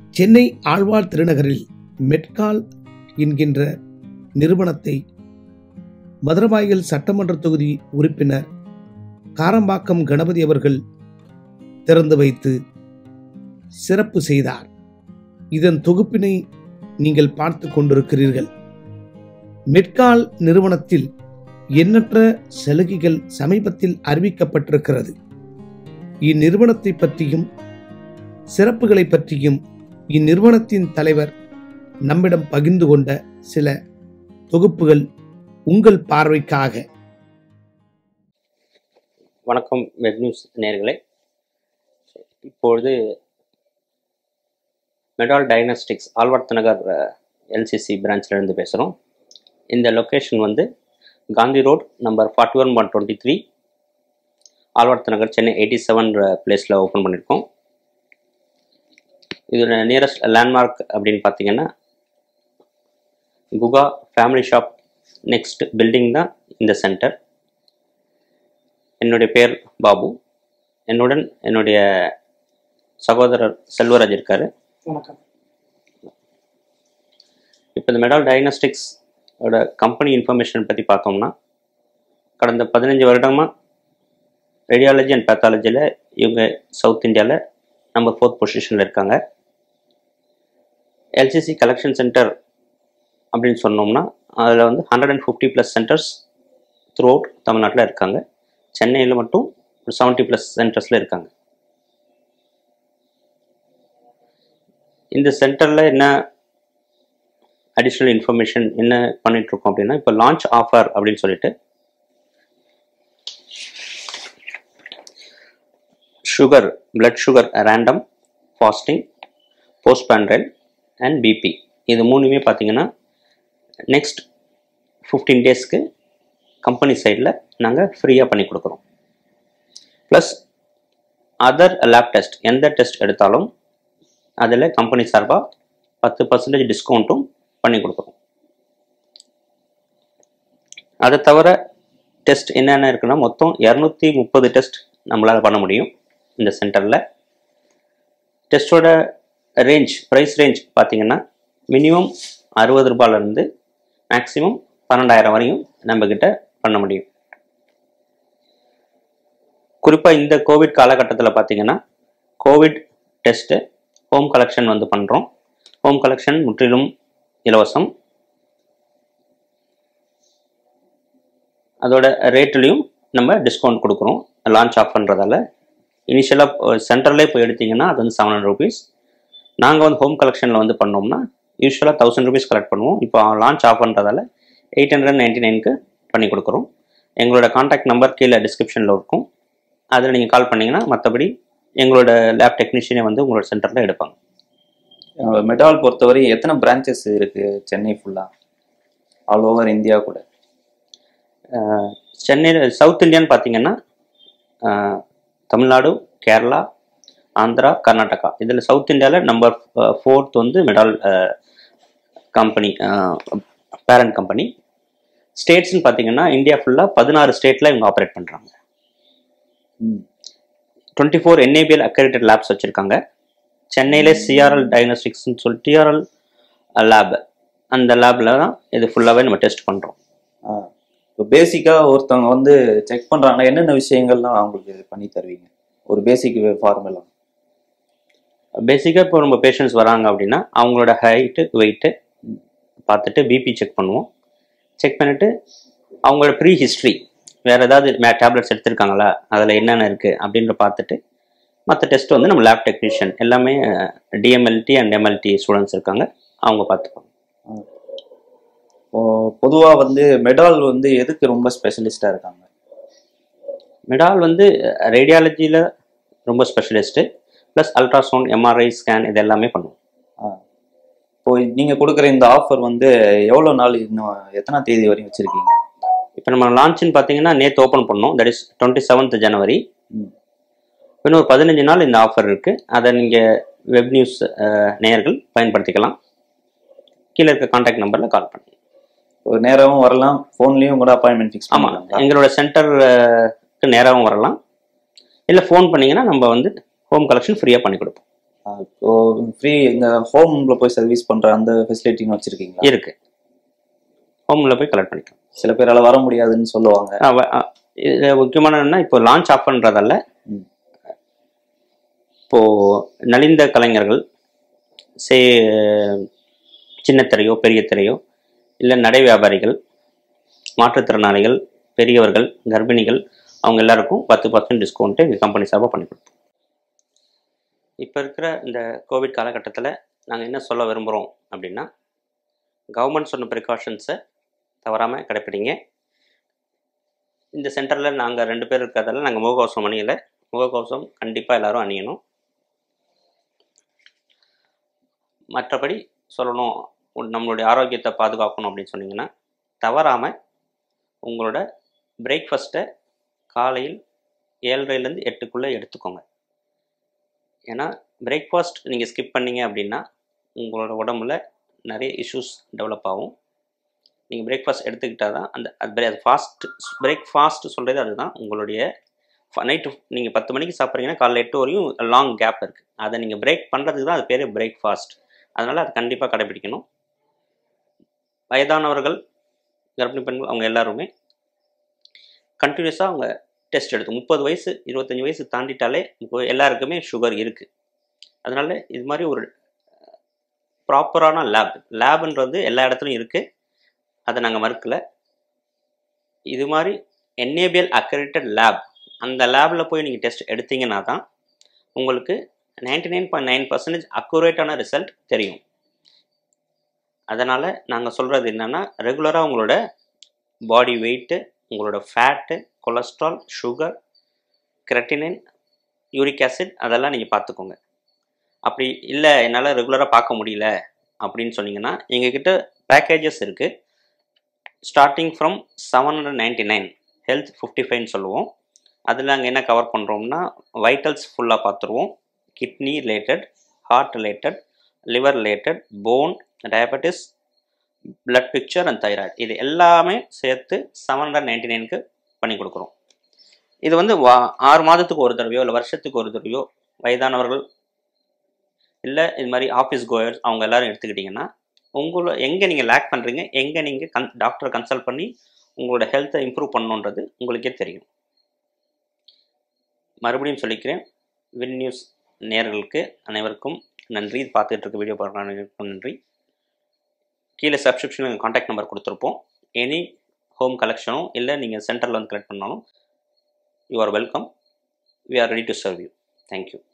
சென்னை ஆழ்வார் திருநகரில் மெட்கால் என்கின்ற நிறுவனத்தை மதுரவாயல் சட்டமன்ற தொகுதி உறுப்பினர் காரம்பாக்கம் கணபதி அவர்கள் திறந்து வைத்து சிறப்பு செய்தார் இதன் தொகுப்பினை நீங்கள் பார்த்து கொண்டிருக்கிறீர்கள் மெட்கால் நிறுவனத்தில் எண்ணற்ற சலுகைகள் சமீபத்தில் அறிவிக்கப்பட்டிருக்கிறது இந்நிறுவனத்தை பற்றியும் சிறப்புகளை பற்றியும் இந்நிறுவனத்தின் தலைவர் நம்மிடம் பகிர்ந்து கொண்ட சில தொகுப்புகள் உங்கள் பார்வைக்காக வணக்கம் வெப் நியூஸ் நேர்களே இப்பொழுது Medall diagnostics Alwarthirunagar LCC இருந்து பேசுகிறோம் இந்த லொக்கேஷன் வந்து Gandhi road number forty one one twenty three Alwarthirunagar Chennai eighty seven பிளேஸில் ஓப்பன் பண்ணியிருக்கோம் இதோட நியரஸ்ட் லேண்ட்மார்க் அப்படின்னு பார்த்தீங்கன்னா குகா ஃபேமிலி ஷாப் நெக்ஸ்ட் பில்டிங் தான் இந்த சென்டர் என்னுடைய பேர் பாபு என்னுடன் என்னுடைய சகோதரர் செல்வராஜ் இருக்காரு வணக்கம் இப்போ இந்த மெடால் டயக்னோஸ்டிக்ஸ் ஓட கம்பெனி இன்ஃபர்மேஷன் பற்றி பார்த்தோம்னா கடந்த பதினஞ்சு வருடமாக ரேடியாலஜி அண்ட் பேத்தாலஜியில் இவங்க சவுத் இந்தியாவில் நம்பர் ஃபோர்த் பொசிஷனில் இருக்காங்க எல்சிசி கலெக்ஷன் சென்டர் அப்படின்னு சொன்னோம்னா அதில் வந்து hundred and fifty plus centres throughout தமிழ்நாட்டில் இருக்காங்க சென்னையில் மட்டும் ஒரு செவன்ட்டி ப்ளஸ் சென்டர்ஸில் இருக்காங்க இந்த சென்டரில் என்ன அடிஷ்னல் இன்ஃபர்மேஷன் என்ன பண்ணிட்டு இருக்கோம் அப்படின்னா இப்போ லான்ச் ஆஃபர் அப்படின்னு சொல்லிட்டு sugar blood sugar random fasting post prandial and BP இது மூணுமே பார்த்தீங்கன்னா நெக்ஸ்ட் ஃபிஃப்டீன் டேஸ்க்கு கம்பெனி சைடில் நாங்கள் ஃப்ரீயாக பண்ணி கொடுக்குறோம் ப்ளஸ் அதர் லேப் டெஸ்ட் எந்த டெஸ்ட் எடுத்தாலும் அதில் கம்பெனி சார்பாக பத்து பர்சன்டேஜ் டிஸ்கவுண்ட்டும் பண்ணி கொடுக்குறோம் அதை தவிர டெஸ்ட் என்னென்ன இருக்குன்னா மொத்தம் இரநூத்தி முப்பது டெஸ்ட் நம்மளால் பண்ண முடியும் இந்த சென்டரில் டெஸ்ட்டோட ரேஞ்ச் ப்ரைஸ் ரேஞ்ச் பார்த்தீங்கன்னா மினிமம் அறுபது ரூபாயிலேருந்து மேக்ஸிமம் பன்னெண்டாயிரம் வரையும் நம்மக்கிட்ட பண்ண முடியும் குறிப்பாக இந்த கோவிட் காலகட்டத்தில் பார்த்தீங்கன்னா கோவிட் டெஸ்ட்டு ஹோம் கலெக்ஷன் வந்து பண்ணுறோம் ஹோம் கலெக்ஷன் முற்றிலும் இலவசம் அதோட ரேட்லேயும் நம்ம டிஸ்கவுண்ட் கொடுக்குறோம் லான்ச் ஆஃப்ன்றதால இனிஷியலாக சென்டர்லேயே போய் எடுத்தீங்கன்னா அது வந்து செவன் ஹண்ட்ரட் ருபீஸ் நாங்கள் வந்து ஹோம் கலெக்ஷனில் வந்து பண்ணோம்னா யூஸ்வலாக தௌசண்ட் ருபீஸ் கலெக்ட் பண்ணுவோம் இப்போ லான்ச் ஆஃப்ன்றதால எயிட் ஹண்ட்ரட் நைன்டி நைனுக்கு பண்ணி கொடுக்குறோம் எங்களோட காண்டாக்ட் நம்பர் கீழே டிஸ்கிரிப்ஷனில் இருக்கும் அதில் நீங்கள் கால் பண்ணிங்கன்னா மற்றபடி எங்களோட லேப் டெக்னீஷியனே வந்து உங்களோட சென்டரில் எடுப்பாங்க மெடால் பொறுத்தவரை எத்தனை பிரான்ச்சஸ் இருக்கு சென்னை ஃபுல்லா ஆல் ஓவர் இந்தியா கூட அஹ் சென்னையில் சவுத் இந்தியான்னு பார்த்தீங்கன்னா அஹ் தமிழ்நாடு கேரளா ஆந்திரா கர்நாடகா இதில் சவுத் இந்தியாவில் நம்பர் ஃபோர்த் வந்து மெடால் கம்பெனி பேரண்ட் கம்பெனி ஸ்டேட்ஸ்னு பார்த்தீங்கன்னா இந்தியா ஃபுல்லாக பதினாறு ஸ்டேட்டில் இவங்க ஆப்ரேட் பண்ணுறாங்க ம். Twenty four NABL accredited labs வச்சுருக்காங்க சென்னையிலே சிஆர்எல் டயக்னோஸ்டிக்ஸ்னு சொல்லி டிஆர்எல் லேப் அந்த லேபில் தான் இது ஃபுல்லாகவே நம்ம டெஸ்ட் பண்ணுறோம் இப்போ பேசிக்கா ஒருத்தவங்க வந்து செக் பண்றாங்க என்னென்ன விஷயங்கள்லாம் அவங்களுக்கு பண்ணி தருவீங்க ஒரு பேசிக் ஃபார்முலா பேசிக்காக இப்போ நம்ம பேஷண்ட்ஸ் வராங்க அப்படின்னா அவங்களோட ஹைட்டு வெயிட்டு பார்த்துட்டு பிபி செக் பண்ணுவோம் செக் பண்ணிவிட்டு அவங்களோட ப்ரீ ஹிஸ்ட்ரி வேறு ஏதாவது மே டேப்லெட்ஸ் எடுத்திருக்காங்களா அதில் என்னென்ன இருக்குது அப்படின்ற பார்த்துட்டு மற்ற டெஸ்ட் வந்து நம்ம லேப் டெக்னீஷியன் எல்லாமே டிஎம்எல்டி அண்ட் எம்எல்டி ஸ்டூடெண்ட்ஸ் இருக்காங்க அவங்க பார்த்துப்பாங்க பொதுவா வந்து மெடால் வந்து எதுக்கு ரொம்ப ஸ்பெஷலிஸ்டா இருக்காங்க மெடால் வந்து ரேடியாலஜியில் ரொம்ப specialist plus ultrasound MRI scan இது எல்லாமே பண்ணுவோம் இப்போ நீங்க கொடுக்குற இந்த ஆஃபர் வந்து எவ்வளவு நாள் இன்னும் எத்தனாம் தேதி வரையும் வச்சிருக்கீங்க இப்போ நம்ம லான்ச்னு பார்த்தீங்கன்னா நேற்று ஓப்பன் பண்ணோம் that is twenty seventh January ம். இன்னும் ஒரு பதினஞ்சு நாள் இந்த ஆஃபர் இருக்குது அதை நீங்கள் வெப் நியூஸ் நேயர்கள் பயன்படுத்திக்கலாம் கீழே இருக்க காண்டாக்ட் நம்பரில் கால் பண்ணுங்க ஒரு நேரமும் வரலாம் ஃபோன்லயும் கூட அப்பாயின்மெண்ட் ஃபிக்ஸ் ஆமாம் பண்ணலாம் எங்களோட சென்டருக்கு நேராகவும் வரலாம் இல்லை ஃபோன் பண்ணீங்கன்னா நம்ம வந்து ஹோம் கலெக்ஷன் ஃப்ரீயாக பண்ணி கொடுப்போம் ஃப்ரீ இந்த ஹோம்ல போய் சர்வீஸ் பண்ற அந்த ஃபெசிலிட்டின்னு வச்சிருக்கீங்களா இருக்கு ஹோமில் போய் கலெக்ட் பண்ணிக்கலாம் சில பேரால வர முடியாதுன்னு சொல்லுவாங்க அவ- அ- இது முக்கியமான என்னன்னா இப்போ லான்ச் ஆஃப் பண்றதால ம். இப்போ நலிந்த கலைஞர்கள் சே சின்ன திரையோ பெரிய திரையோ இல்லை நடை வியாபாரிகள் மாற்றுத்திறனாளிகள் பெரியவர்கள் கர்ப்பிணிகள் அவங்க எல்லாருக்கும் பத்து பர்சன்ட் டிஸ்கவுண்ட்டு எங்கள் கம்பெனி சார்பாக பண்ணி கொடுப்போம் இப்போ இருக்கிற இந்த கோவிட் காலகட்டத்தில் நாங்கள் என்ன சொல்ல விரும்புகிறோம் அப்படின்னா கவர்மெண்ட் சொன்ன ப்ரிகாஷன்ஸை தவறாமல் கடைப்பிடிங்க இந்த சென்டரில் நாங்கள் ரெண்டு பேர் இருக்கிறதால நாங்கள் முகக்கவசம் அணியலை முகக்கவசம் கண்டிப்பாக எல்லாரும் அணியணும் மற்றபடி சொல்லணும் உன் நம்மளுடைய ஆரோக்கியத்தை பாதுகாக்கணும் அப்படின்னு சொன்னீங்கன்னா தவறாமல் உங்களோட பிரேக்ஃபாஸ்ட்டை காலையில் ஏழரைலேருந்து எட்டுக்குள்ளே எடுத்துக்கோங்க ஏன்னா பிரேக்ஃபாஸ்ட் நீங்கள் ஸ்கிப் பண்ணீங்க அப்படின்னா உங்களோட உடம்புல நிறைய இஷ்யூஸ் டெவலப் ஆகும் நீங்கள் பிரேக்ஃபாஸ்ட் எடுத்துக்கிட்டால் தான் அந்த அது ஃபாஸ்ட் பிரேக்ஃபாஸ்ட் சொல்கிறது அதுதான் உங்களுடைய நைட்டு நீங்கள் பத்து மணிக்கு சாப்பிட்றீங்கன்னா காலைல எட்டு வரையும் லாங் கேப் இருக்குது அதை நீங்கள் பிரேக் பண்ணுறதுக்கு தான் அது பேர் பிரேக்ஃபாஸ்ட் அதனால் அது கண்டிப்பாக கடைபிடிக்கணும் வயதானவர்கள் கர்ப்பிணி பெண்கள் அவங்க எல்லாருமே கண்டினியூஸாக அவங்க டெஸ்ட் எடுத்து முப்பது வயசு இருபத்தஞ்சி வயசு தாண்டிட்டாலே இப்போ எல்லாருக்குமே சுகர் இருக்குது அதனால இது மாதிரி ஒரு ப்ராப்பரான லேப் லேப்ன்றது எல்லா இடத்துலையும் இருக்குது அதை நாங்கள் மறுக்கல இது மாதிரி என்ஏபிஎல் அக்ரெடிட்டட் லேப் அந்த லேபில் போய் நீங்கள் டெஸ்ட் எடுத்தீங்கன்னா தான் உங்களுக்கு ninety nine point nine percentage அக்குரேட்டான ரிசல்ட் தெரியும் அதனால் நாங்கள் சொல்கிறது என்னென்னா ரெகுலராக உங்களோட பாடி வெயிட்டு உங்களோட fat cholesterol sugar creatinine uric acid அதெல்லாம் நீங்கள் பார்த்துக்கோங்க அப்படி இல்லை என்னால் ரெகுலராக பார்க்க முடியல அப்படின்னு சொன்னீங்கன்னா எங்ககிட்ட பேக்கேஜஸ் இருக்குது starting from seven hundred ninety nine health fifty ஃபைவ்னு சொல்லுவோம் அதில் நாங்கள் என்ன கவர் பண்ணுறோம்னா வைட்டல்ஸ் ஃபுல்லாக பார்த்துருவோம் kidney related heart related liver related bone diabetes blood picture and thyroid இது எல்லாமே சேர்த்து செவன் ஹண்ட்ரட் நைன்டி நைனுக்கு பண்ணி கொடுக்குறோம் இது வந்து வா ஆறு மாதத்துக்கு ஒரு தடவையோ இல்லை வருஷத்துக்கு ஒரு தடவையோ வயதானவர்கள் இல்லை இது மாதிரி ஆஃபீஸ் கோயர்ஸ் அவங்க எல்லாரும் எடுத்துக்கிட்டிங்கன்னா உங்களை எங்கே நீங்கள் லேக் பண்ணுறீங்க எங்கே நீங்கள் கன் டாக்டரை கன்சல்ட் பண்ணி உங்களோட ஹெல்த்தை இம்ப்ரூவ் பண்ணணுன்றது உங்களுக்கே தெரியும் மறுபடியும் சொல்லிக்கிறேன் வின் நியூஸ் நேயர்களுக்கு அனைவருக்கும் நன்றி இது பார்த்துட்டு இருக்க வீடியோ பார்க்குற அனைவருக்கும் நன்றி கீழே சப்ஸ்கிரிப்ஷன் காண்டாக்ட் நம்பர் கொடுத்துருப்போம் எனி ஹோம் கலெக்ஷனும் இல்லை நீங்கள் சென்டரில் வந்து கலெக்ட் பண்ணாலும் you are welcome we are ready to serve you thank you